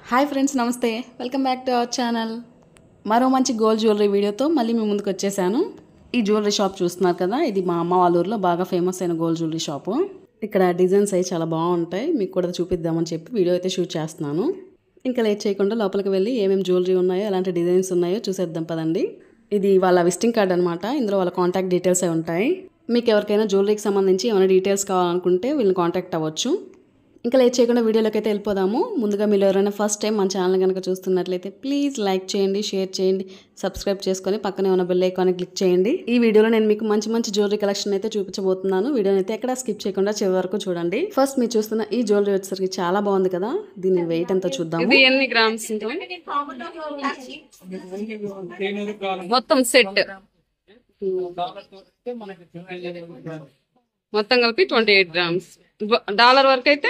Hi friends namaste welcome back to our channel మరో మంచి gold jewellery వీడియోతో మళ్ళీ మీ ముందుకు వచ్చేసాను ఈ జ్యువెలరీ షాప్ చూస్తున్నారు కదా ఇది మా అమ్మ వాళ్ళ ఊర్లో బాగా ఫేమస్ అయిన గోల్డ్ జ్యువెలరీ షాపు ఇక్కడ డిజైన్స్ అవి చాలా బాగుంటాయి మీకు కూడా చూపిద్దామని చెప్పి వీడియో అయితే షూట్ చేస్తున్నాను ఇంకా లేట్ చేయకుండా లోపలికి వెళ్ళి ఏమేమి జ్యువెలరీ ఉన్నాయో ఎలాంటి డిజైన్స్ ఉన్నాయో చూసేద్దాం పదండి ఇది వాళ్ళ విజిటింగ్ కార్డ్ అనమాట ఇందులో వాళ్ళ కాంటాక్ట్ డీటెయిల్స్ అయి ఉంటాయి మీకు ఎవరికైనా జ్యువెలరీకి సంబంధించి ఏమైనా డీటెయిల్స్ కావాలనుకుంటే వీళ్ళని కాంటాక్ట్ అవ్వచ్చు ఇంకా లేట్ చేయకుండా వీడియోలోకి అయితే వెళ్ళిపోదాము ముందుగా మీరు ఎవరైనా ఫస్ట్ టైం మన ఛానల్ కనుక చూస్తున్నట్లయితే ప్లీజ్ లైక్ చేయండి షేర్ చేయండి సబ్స్క్రైబ్ చేసుకొని పక్కనే ఉన్న బెల్ ఐకాన్ క్లిక్ చేయండి ఈ వీడియోలో నేను మీకు మంచి మంచి జ్యువెలరీ కలెక్షన్ అయితే చూపించబోతున్నాను వీడియోని అయితే ఎక్కడ స్కిప్ చేయకుండా చివరి వరకు చూడండి ఫస్ట్ మీరు చూస్తున్న ఈ జ్యువెలరీ వచ్చేసరికి చాలా బాగుంది కదా దీని వెయిట్ ఎంతో చూద్దాము ఇది ఎన్ని గ్రామ్స్ ఉంటుంది? మొత్తం సెట్ మొత్తం కలిపి ట్వంటీ ఎయిట్ గ్రామ్స్ డాలర్ వరకు అయితే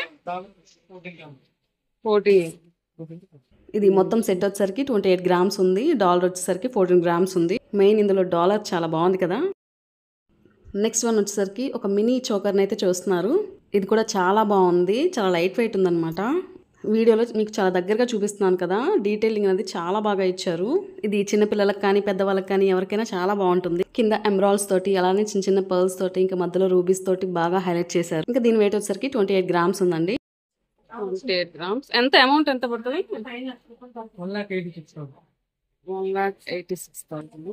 ఫోర్టీన్ ఇది మొత్తం సెట్ వచ్చేసరికి ట్వంటీ ఎయిట్ గ్రామ్స్ ఉంది డాలర్ వచ్చేసరికి ఫోర్టీన్ గ్రామ్స్ ఉంది మెయిన్ ఇందులో డాలర్ చాలా బాగుంది కదా నెక్స్ట్ వన్ వచ్చేసరికి ఒక మినీ చోకర్ని అయితే చూస్తున్నారు ఇది కూడా చాలా బాగుంది చాలా లైట్ వెయిట్ ఉందన్నమాట వీడియోలో మీకు చాలా దగ్గరగా చూపిస్తున్నాను కదా డీటెయిలింగ్ అనేది చాలా బాగా ఇచ్చారు ఇది చిన్నపిల్లలకు కానీ పెద్దవాళ్ళకి కానీ ఎవరికైనా చాలా బాగుంటుంది కింద ఎమరాల్స్ తోటి అలానే చిన్న చిన్న పర్ల్స్ తోటి ఇంకా మధ్యలో రూబీస్ తోటి బాగా హైలైట్ చేశారు ఇంకా దీని వెయిట్ వచ్చేసరికి ట్వంటీ ఎయిట్ గ్రామ్స్ ఉందండి ట్వంటీ ఎయిట్ గ్రామ్స్ ఎంత అమౌంట్ ఎంత పడుతుంది one lakh eighty six thousand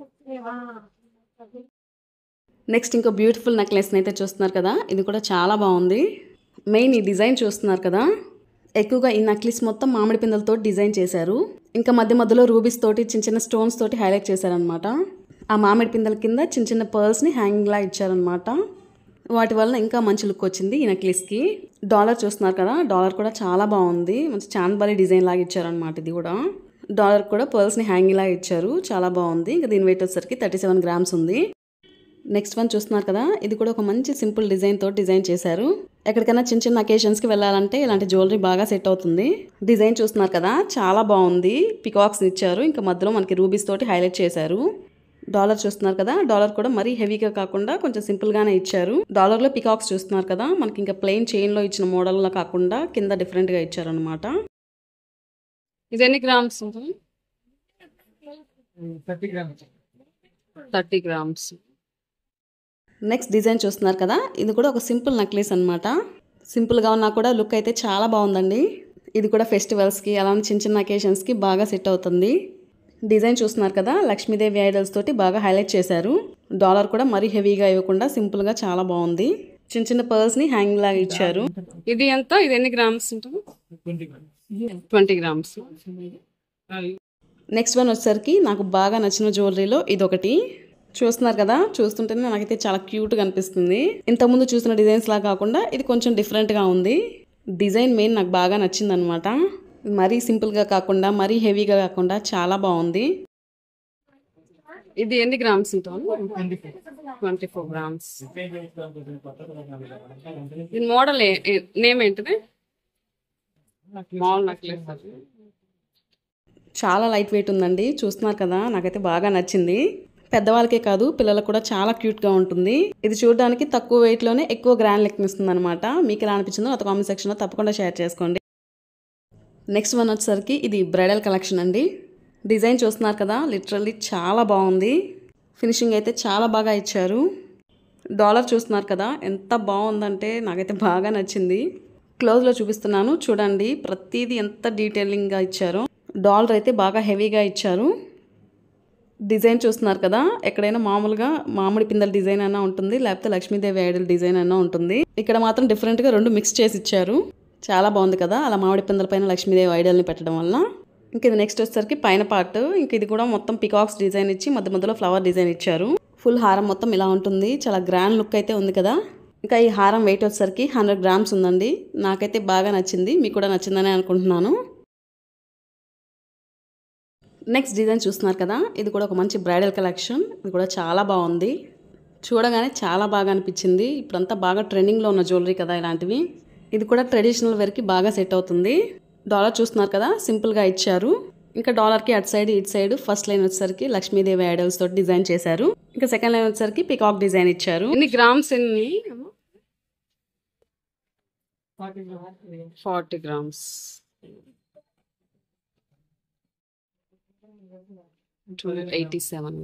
next ఇంకో బ్యూటిఫుల్ నెక్లెస్ అయితే చూస్తున్నారు కదా ఇది కూడా చాలా బాగుంది మెయిన్ ఈ డిజైన్ చూస్తున్నారు కదా ఎక్కువగా ఈ నెక్లెస్ మొత్తం మామిడి పిందలతో డిజైన్ చేశారు ఇంకా మధ్య మధ్యలో రూబీస్ తోటి చిన్న చిన్న స్టోన్స్ తోటి హైలైట్ చేశారనమాట ఆ మామిడి పిందల కింద చిన్న చిన్న పర్ల్స్ని హ్యాంగింగ్ లా ఇచ్చారనమాట వాటి వల్ల ఇంకా మంచి లుక్ వచ్చింది ఈ నెక్లెస్కి డాలర్ చూస్తున్నారు కదా డాలర్ కూడా చాలా బాగుంది మంచి చాంద్బాలి డిజైన్ లాగా ఇచ్చారనమాట ఇది కూడా డాలర్ కూడా పర్ల్స్ని హ్యాంగింగ్ లాగా ఇచ్చారు చాలా బాగుంది ఇంకా దీని వెయిట్ వచ్చేసరికి థర్టీ సెవెన్ గ్రామ్స్ ఉంది నెక్స్ట్ వన్ చూస్తున్నారు కదా ఇది కూడా ఒక మంచి సింపుల్ డిజైన్ తో డిజైన్ చేశారు ఎక్కడికైనా చిన్న చిన్న అకేషన్స్ కి వెళ్ళాలంటే ఇలాంటి జ్యువెలరీ బాగా సెట్ అవుతుంది డిజైన్ చూస్తున్నారు కదా చాలా బాగుంది పికాక్స్ ఇచ్చారు ఇంకా మధ్యలో మనకి రూబీస్ తోటి హైలైట్ చేశారు డాలర్ చూస్తున్నారు కదా డాలర్ కూడా మరీ హెవీగా కాకుండా కొంచెం సింపుల్ గానే ఇచ్చారు డాలర్ లో పికాక్స్ చూస్తున్నారు కదా మనకి ఇంకా ప్లెయిన్ చైన్ లో ఇచ్చిన మోడల్ లా కాకుండా కింద డిఫరెంట్ గా ఇచ్చారు అనమాట ఇది ఎన్ని గ్రామ్స్ ఉంటుంది థర్టీ గ్రామ్స్ నెక్స్ట్ డిజైన్ చూస్తున్నారు కదా ఇది కూడా ఒక సింపుల్ నెక్లెస్ అనమాట సింపుల్గా ఉన్నా కూడా లుక్ అయితే చాలా బాగుందండి ఇది కూడా ఫెస్టివల్స్కి అలానే చిన్న చిన్న అకేషన్స్కి బాగా సెట్ అవుతుంది డిజైన్ చూస్తున్నారు కదా లక్ష్మీదేవి ఐడల్స్ తోటి బాగా హైలైట్ చేశారు డాలర్ కూడా మరీ హెవీగా ఇవ్వకుండా సింపుల్గా చాలా బాగుంది చిన్న చిన్న పర్ల్స్ని హ్యాంగ్ లాగా ఇచ్చారు ఇది ఎంత ఇది ఎన్ని గ్రామ్స్ ఉంటుంది ట్వంటీ గ్రామ్స్ నెక్స్ట్ వన్ వచ్చేసరికి నాకు బాగా నచ్చిన జ్యువెలరీలో ఇదొకటి చూస్తున్నారు కదా చూస్తుంటేనే నాకైతే చాలా క్యూట్గా అనిపిస్తుంది ఇంతకుముందు చూసిన డిజైన్స్ లా కాకుండా ఇది కొంచెం డిఫరెంట్గా ఉంది డిజైన్ మెయిన్ నాకు బాగా నచ్చింది అనమాట మరీ సింపుల్గా కాకుండా మరీ హెవీగా కాకుండా చాలా బాగుంది ఇది ఎన్ని గ్రామ్స్ ఉంటుంది ట్వంటీ ఫోర్ గ్రామ్స్ దీని మోడల్ నేమ్ ఏంటిది మాల్ నెక్లెస్ అది చాలా లైట్ వెయిట్ ఉందండి చూస్తున్నారు కదా నాకైతే బాగా నచ్చింది పెద్దవాళ్ళకే కాదు పిల్లలకు కూడా చాలా క్యూట్గా ఉంటుంది ఇది చూడడానికి తక్కువ వెయిట్లోనే ఎక్కువ గ్రాండ్ లుక్ ఇస్తుంది అనమాట మీకు ఎలా అనిపించిందో అత కామెంట్ సెక్షన్లో తప్పకుండా షేర్ చేసుకోండి నెక్స్ట్ వన్ వచ్చేసరికి ఇది బ్రైడల్ కలెక్షన్ అండి డిజైన్ చూస్తున్నారు కదా లిటరల్లీ చాలా బాగుంది ఫినిషింగ్ అయితే చాలా బాగా ఇచ్చారు డాలర్ చూస్తున్నారు కదా ఎంత బాగుందంటే నాకైతే బాగా నచ్చింది క్లోజ్లో చూపిస్తున్నాను చూడండి ప్రతిదీ ఎంత డీటెయిలింగ్గా ఇచ్చారో డాలర్ అయితే బాగా హెవీగా ఇచ్చారు డిజైన్ చూస్తున్నారు కదా ఎక్కడైనా మామూలుగా మామిడి పిందల డిజైన్ అయినా ఉంటుంది లేకపోతే లక్ష్మీదేవి ఐడల్ డిజైన్ అయినా ఉంటుంది ఇక్కడ మాత్రం డిఫరెంట్గా రెండు మిక్స్ చేసి ఇచ్చారు చాలా బాగుంది కదా అలా మామిడి పిందల పైన లక్ష్మీదేవి ఐడల్ని పెట్టడం వల్ల ఇంక ఇది నెక్స్ట్ వచ్చేసరికి పైన పార్ట్ ఇంక ఇది కూడా మొత్తం పికాక్స్ డిజైన్ ఇచ్చి మధ్య మధ్యలో ఫ్లవర్ డిజైన్ ఇచ్చారు ఫుల్ హారం మొత్తం ఇలా ఉంటుంది చాలా గ్రాండ్ లుక్ అయితే ఉంది కదా ఇంకా ఈ హారం వెయిట్ వచ్చేసరికి హండ్రెడ్ గ్రామ్స్ ఉందండి నాకైతే బాగా నచ్చింది మీకు కూడా నచ్చిందని అనుకుంటున్నాను నెక్స్ట్ డిజైన్ చూస్తున్నారు కదా ఇది కూడా ఒక మంచి బ్రైడల్ కలెక్షన్ ఇది కూడా చాలా బాగుంది చూడగానే చాలా బాగా అనిపించింది ఇప్పుడంతా బాగా ట్రెండింగ్లో ఉన్న జ్యువెలరీ కదా ఇలాంటివి ఇది కూడా ట్రెడిషనల్ వేర్కి బాగా సెట్ అవుతుంది డాలర్ చూస్తున్నారు కదా సింపుల్గా ఇచ్చారు ఇంకా డాలర్కి అటు సైడ్ ఇటు సైడ్ ఫస్ట్ లైన్ వచ్చేసరికి లక్ష్మీదేవి ఐడల్స్ తోటి డిజైన్ చేశారు ఇంకా సెకండ్ లైన్ వచ్చేసరికి పికాక్ డిజైన్ ఇచ్చారు ఎన్ని గ్రామ్స్ ఎన్ని forty grams two eighty seven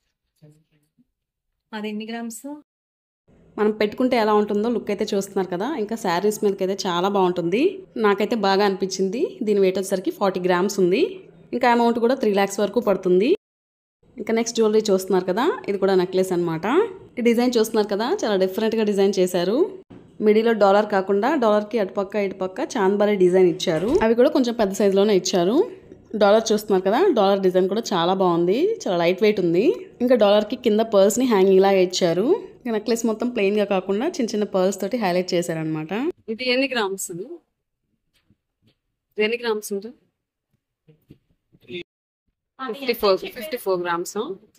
అది ఎన్ని గ్రామ్స్ మనం పెట్టుకుంటే ఎలా ఉంటుందో లుక్ అయితే చూస్తున్నారు కదా ఇంకా శారీస్ మీదకి అయితే చాలా బాగుంటుంది నాకైతే బాగా అనిపించింది దీని వెయిట్ వచ్చేసరికి ఫార్టీ గ్రామ్స్ ఉంది ఇంకా అమౌంట్ కూడా త్రీ ల్యాక్స్ వరకు పడుతుంది ఇంకా నెక్స్ట్ జ్యువెలరీ చూస్తున్నారు కదా ఇది కూడా నెక్లెస్ అనమాట ఈ డిజైన్ చూస్తున్నారు కదా చాలా డిఫరెంట్గా డిజైన్ చేశారు మిడిలో డాలర్ కాకుండా డాలర్కి అటుపక్క ఇటుపక్క చాంద్బారీ డిజైన్ ఇచ్చారు అవి కూడా కొంచెం పెద్ద సైజులోనే ఇచ్చారు డాలర్ చూస్తున్నారు కదా డాలర్ డిజైన్ కూడా చాలా బాగుంది చాలా లైట్ వెయిట్ ఉంది ఇంకా డాలర్కి కింద పర్ల్స్ని హ్యాంగింగ్ లాగా ఇచ్చారు ఇంకా నెక్లెస్ మొత్తం ప్లెయిన్గా కాకుండా చిన్న చిన్న పర్ల్స్ తోటి హైలైట్ చేశారనమాట ఇది ఎన్ని గ్రామ్స్ ఇది ఎన్ని గ్రామ్స్ ఉంటుంది fifty four fifty four grams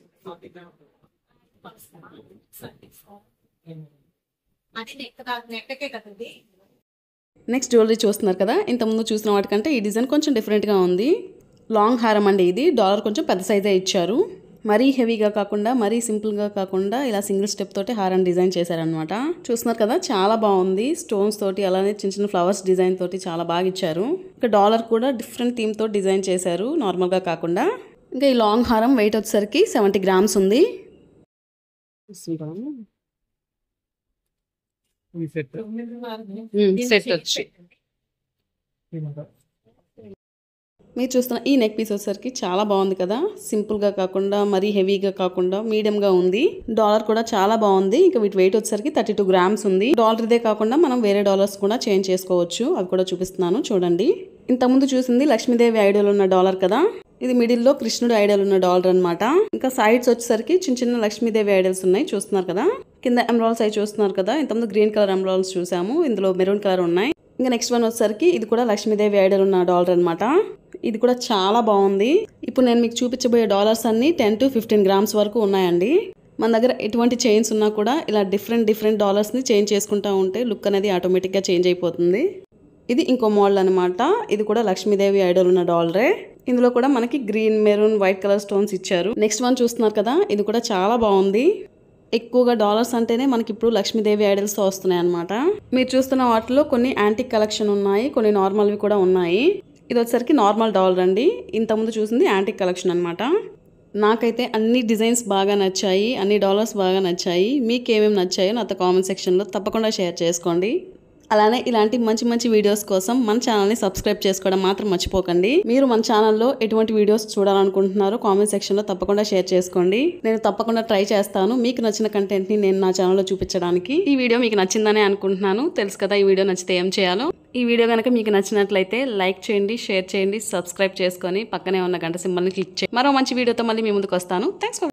అది నెక్ నెక్కకే కదండి నెక్స్ట్ జ్యువెలరీ చూస్తున్నారు కదా ఇంతకుముందు చూసిన వాటికంటే ఈ డిజైన్ కొంచెం డిఫరెంట్గా ఉంది లాంగ్ హారం అండి ఇది డాలర్ కొంచెం పెద్ద సైజే ఇచ్చారు మరీ హెవీగా కాకుండా మరీ సింపుల్గా కాకుండా ఇలా సింగిల్ స్టెప్ తోటి హారం డిజైన్ చేశారనమాట చూస్తున్నారు కదా చాలా బాగుంది స్టోన్స్ తోటి అలానే చిన్న చిన్న ఫ్లవర్స్ డిజైన్ తోటి చాలా బాగా ఇచ్చారు ఇంకా డాలర్ కూడా డిఫరెంట్ థీమ్ తోటి డిజైన్ చేశారు నార్మల్గా కాకుండా ఇంకా ఈ లాంగ్ హారం వెయిట్ వచ్చేసరికి సెవెంటీ గ్రామ్స్ ఉంది సెట్ వచ్చి మీరు చూస్తున్న ఈ నెక్ పీస్ వచ్చేసరికి చాలా బాగుంది కదా సింపుల్గా కాకుండా మరీ హెవీగా కాకుండా మీడియంగా ఉంది డాలర్ కూడా చాలా బాగుంది ఇంకా వీటి వెయిట్ వచ్చేసరికి థర్టీ టూ గ్రామ్స్ ఉంది డాలర్ ఇదే కాకుండా మనం వేరే డాలర్స్ కూడా చేంజ్ చేసుకోవచ్చు అవి కూడా చూపిస్తున్నాను చూడండి ఇంతకుముందు చూసింది లక్ష్మీదేవి ఐడియల్ ఉన్న డాలర్ కదా ఇది మిడిల్లో కృష్ణుడు ఐడియల్ ఉన్న డాలర్ అన్నమాట ఇంకా సైడ్స్ వచ్చేసరికి చిన్న చిన్న లక్ష్మీదేవి ఐడియల్స్ ఉన్నాయి చూస్తున్నారు కదా కింద ఎమరాల్స్ అవి చూస్తున్నారు కదా ఇంతకుముందు గ్రీన్ కలర్ ఎమరాల్స్ చూసాము ఇందులో మెరూన్ కలర్ ఉన్నాయి ఇంకా నెక్స్ట్ వన్ వచ్చేసరికి ఇది కూడా లక్ష్మీదేవి ఐడల్ ఉన్న డాలర్ అన్నమాట ఇది కూడా చాలా బాగుంది ఇప్పుడు నేను మీకు చూపించబోయే డాలర్స్ అన్ని టెన్ టు ఫిఫ్టీన్ గ్రామ్స్ వరకు ఉన్నాయండి మన దగ్గర ఎటువంటి చైన్స్ ఉన్నా కూడా ఇలా డిఫరెంట్ డిఫరెంట్ డాలర్స్ని చేంజ్ చేసుకుంటూ ఉంటే లుక్ అనేది ఆటోమేటిక్గా చేంజ్ అయిపోతుంది ఇది ఇంకో మోడల్ అనమాట ఇది కూడా లక్ష్మీదేవి ఐడల్ ఉన్న డాలరే ఇందులో కూడా మనకి green maroon white colour stones ఇచ్చారు నెక్స్ట్ వన్ చూస్తున్నారు కదా ఇది కూడా చాలా బాగుంది ఎక్కువగా డాలర్స్ అంటేనే మనకి ఇప్పుడు లక్ష్మీదేవి ఐడల్స్తో వస్తున్నాయి అనమాట మీరు చూస్తున్న వాటిలో కొన్ని యాంటిక్ కలెక్షన్ ఉన్నాయి కొన్ని నార్మల్వి కూడా ఉన్నాయి ఇది వచ్చేసరికి నార్మల్ డాలర్ అండి ఇంతకుముందు చూసింది యాంటిక్ కలెక్షన్ అనమాట నాకైతే అన్ని డిజైన్స్ బాగా నచ్చాయి అన్ని డాలర్స్ బాగా నచ్చాయి మీకు ఏమేమి నచ్చాయో నాతో కామెంట్ సెక్షన్లో తప్పకుండా షేర్ చేసుకోండి అలానే ఇలాంటి మంచి మంచి వీడియోస్ కోసం మన ఛానల్ని సబ్స్క్రైబ్ చేసుకోవడం మాత్రం మర్చిపోకండి మీరు మన ఛానల్లో ఎటువంటి వీడియోస్ చూడాలనుకుంటున్నారో కామెంట్ సెక్షన్లో తప్పకుండా షేర్ చేసుకోండి నేను తప్పకుండా ట్రై చేస్తాను మీకు నచ్చిన కంటెంట్ని నేను నా ఛానల్లో చూపించడానికి ఈ వీడియో మీకు నచ్చిందనే అనుకుంటున్నాను తెలుసు కదా ఈ వీడియో నచ్చితే ఏం చేయాలో ఈ వీడియో కనుక మీకు నచ్చినట్లయితే లైక్ చేయండి షేర్ చేయండి సబ్స్క్రైబ్ చేసుకొని పక్కనే ఉన్న గంట సింబల్ని క్లిక్ చేయండి మరో మంచి వీడియోతో మళ్ళీ మీ ముందుకు వస్తాను థ్యాంక్స్ ఫర్